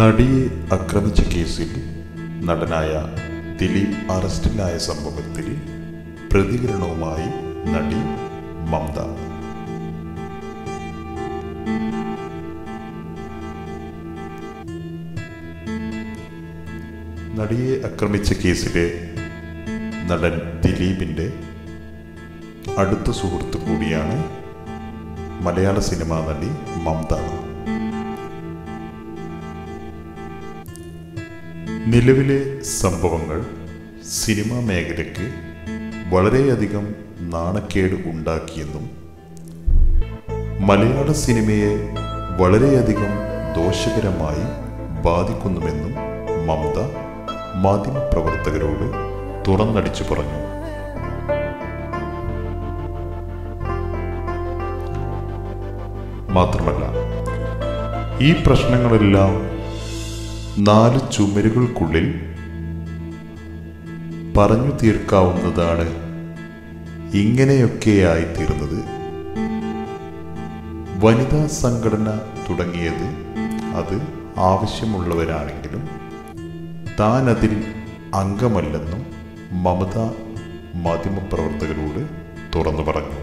നടിയെ ആക്രമിച്ച കേസിൽ നടനായ ദിലീപ് അറസ്റ്റിലായ സംഭവത്തിൽ പ്രതികരണവുമായി നടി മമത നടിയെ ആക്രമിച്ച കേസിലെ നടൻ ദിലീപിൻ്റെ അടുത്ത സുഹൃത്ത് കൂടിയാണ് മലയാള സിനിമാ നടി മമത നിലവിലെ സംഭവങ്ങൾ സിനിമാ മേഖലയ്ക്ക് വളരെയധികം നാണക്കേട് ഉണ്ടാക്കിയെന്നും മലയാള സിനിമയെ വളരെയധികം ദോഷകരമായി ബാധിക്കുന്നുമെന്നും മമത മാധ്യമപ്രവർത്തകരോട് തുറന്നടിച്ചു പറഞ്ഞു മാത്രമല്ല ഈ പ്രശ്നങ്ങളെല്ലാം നാല് ചുമരുകൾക്കുള്ളിൽ പറഞ്ഞു തീർക്കാവുന്നതാണ് ഇങ്ങനെയൊക്കെയായി തീർന്നത് വനിതാ സംഘടന തുടങ്ങിയത് അത് ആവശ്യമുള്ളവരാണെങ്കിലും താൻ അതിൽ അംഗമല്ലെന്നും മമത മാധ്യമപ്രവർത്തകരോട് തുറന്നു പറഞ്ഞു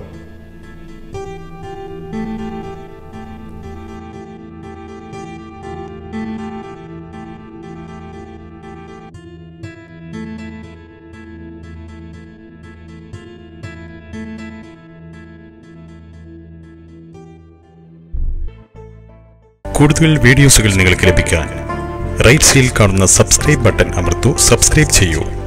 കൂടുതൽ വീഡിയോസുകൾ നിങ്ങൾക്ക് ലഭിക്കാൻ റൈറ്റ് സൈഡിൽ കാണുന്ന സബ്സ്ക്രൈബ് ബട്ടൺ അമർത്തു സബ്സ്ക്രൈബ് ചെയ്യൂ